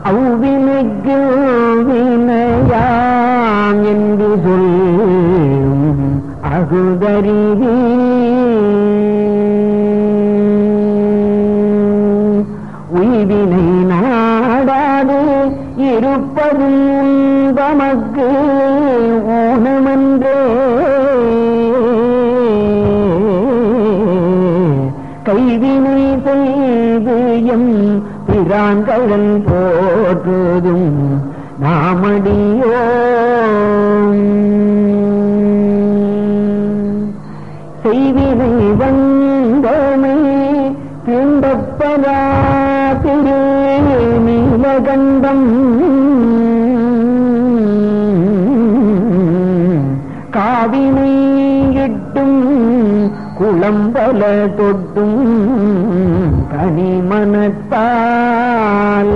அவ்வினைக்கு வினையாம் என்று சொல்லும் அகுதறிவி உய்வினை நாடாது இருப்பதும் தமக்கு ஊனமன்றே கைவினை செய்து எம் பிரான்கழல் போற்றுதும் நாமடியோ செய்வினை வந்தமை பிண்டப்பரா திரு நீலகண்டம் காவினை இட்டும் குளம்பல தொட்டும் தனிமனத்தால்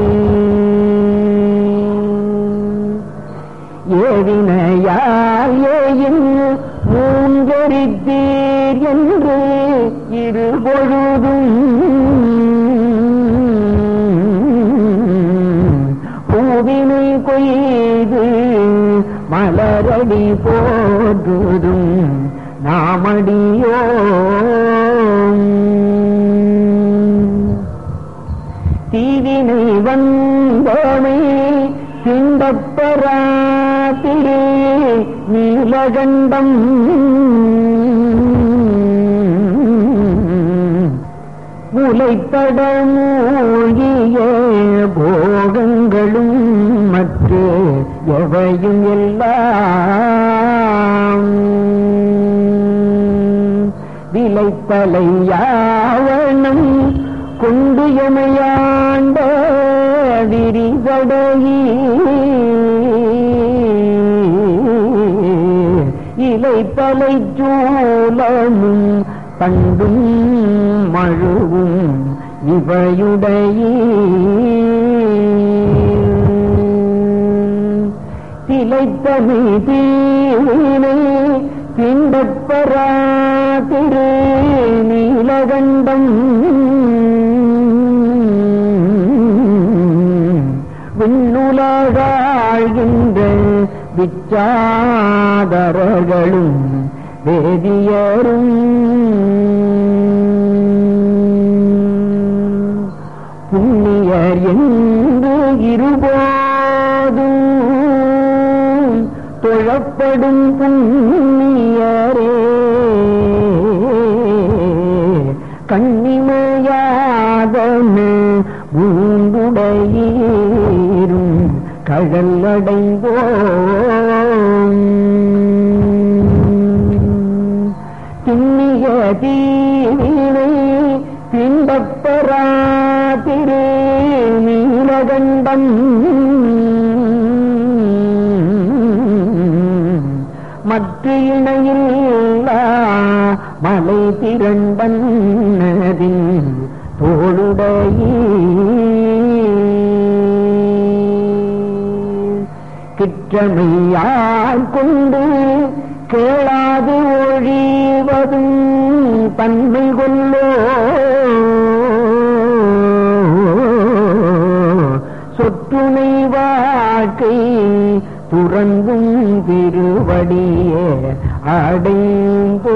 ஏவினையால் ஏயின் மூன்றரித்தீர் என்று இருபொழுதும் பூவினை கொய்து மலரடி போற்றுதும் நாமடியோ தீவினை வந்தமை சிந்தப்பரா திரு நீலகண்டம் முளைப்பட மூழ்கிய போகங்களும் மற்ற எவையும் எல்லாம் விளைத்தலை யாவனம் கொண்டு எமையாண்ட விரிசடையீ இலைத்தலை சூலமும் தண்டும் மழுவும் இவையுடைய திளைத்தமை தீவினை பிண்டப்பரா திரு நீலகண்டம் விண்ணுலகாழ்கின்ற விச்சாதரர்களும் வேதியரும் புண்ணியர் என்று இருபோதும் தொழப்படும் புண்ணியரே கண்ணிமையாதன பூண்டுடையீரும் கடல் அடைந்தோம் திண்ணிய தீவினை பிண்டப்பரா திரு நீலகண்டம் மற்ற இணையில்லா மலை திரண்டன்னதின் தோளுடையே கிற்றமையார் கொண்டு கேளாது ஒழிவதும் தன்மை கொல்லோ சொற்றுனை வாழ்க்கை துறந்தும் திருவடியே அடைந்தோ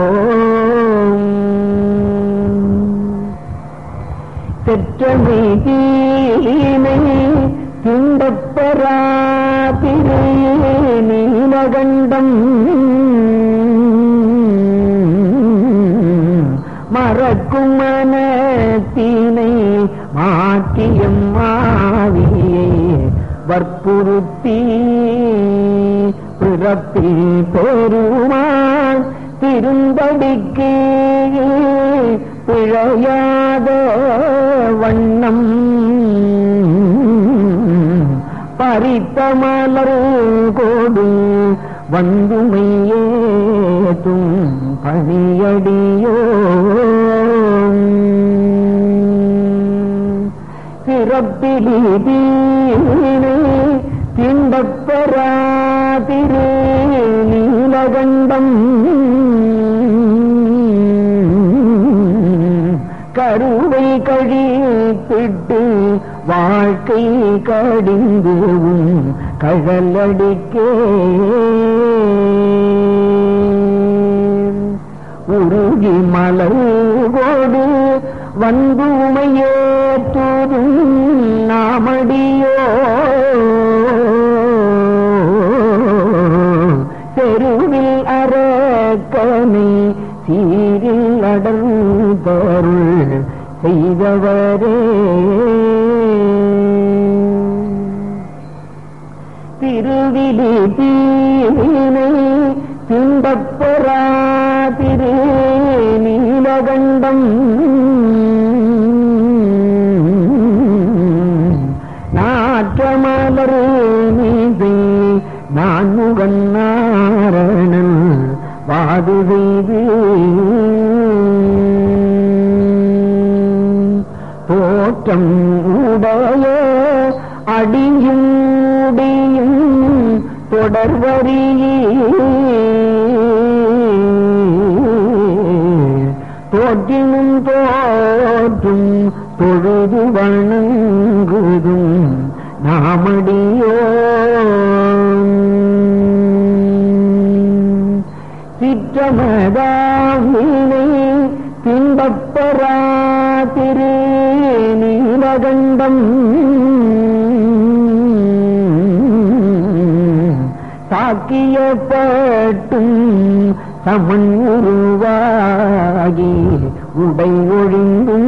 பெற்றமை தீனை திண்டப்பரா திரு நீலகண்டம் மறக்கும் மனத்தினை மாற்றியம் மாவியை வற்புறுத்தி பிறப்பில் பெருமான் திருந்தடிக்கு பிழையாத வண்ணம் பறித்த மலர் கோடு வந்துமையேதும் பணியடியோ சிறப்பிலி தீனை திண்டப்பரா திரு நீலகண்டம் கருவை கழிப்பிட்டு வாழ்க்கை கடிந்து உன் கழலடிக்கே உருகி மலர்கோடு வந்து உமையேற்றுதும் நாமடியோ தெருவில் அரக்கனை சீரில் அடர்ந்தருள் செய்தவரே திருவிழி தீவினை திண்டப்பெறா திரு நீலகண்டம் நாற்றமலர் மீது நான் முகநாரணன் வாது செய்து தோற்றம் உடைய அடியும் முடியும் தொடர்வரியே தோற்றினும் தோற்றும் தொழுது வணங்குதும் நாமடியோ சிற்றமதாவினை திண்டப்பரா திரு நீலகண்டம் சாக்கியப்பட்டும் சமன் உருவாகி உடை ஒழிந்தும்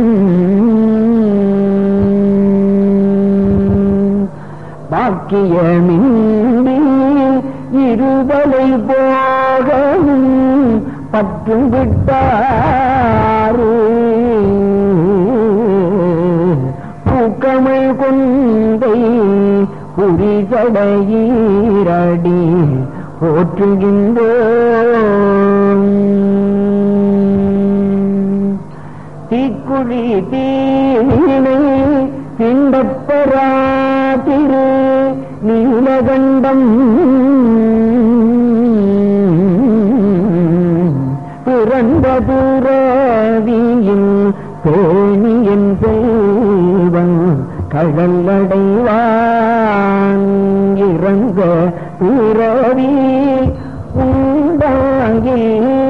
பாக்கியமின்றி இருதலை போகவும் பற்றும் விட்டாரு பூக்கமை கொண்டை புரிசடையீரடி போற்றுகின்றோம் தீக்குழி தீனை திண்டப்பரா திரு நீலகண்டம் பிறந்த துறவியில் பேணியன் செல்வன் கடலடைவான் இறந்த பிறவி உண்டாகில்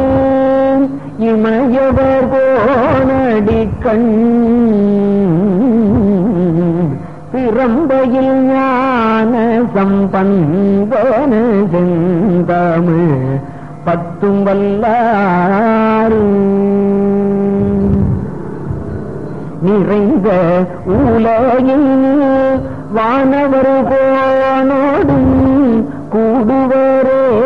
இமயவர் கோணடி கண் பிறம்பையில் ஞான சம்பந்தன செந்தமிழ் பத்தும் வல்லாறு நிறைந்த உலகில் வானவர் கோணோடும் கூடுவரே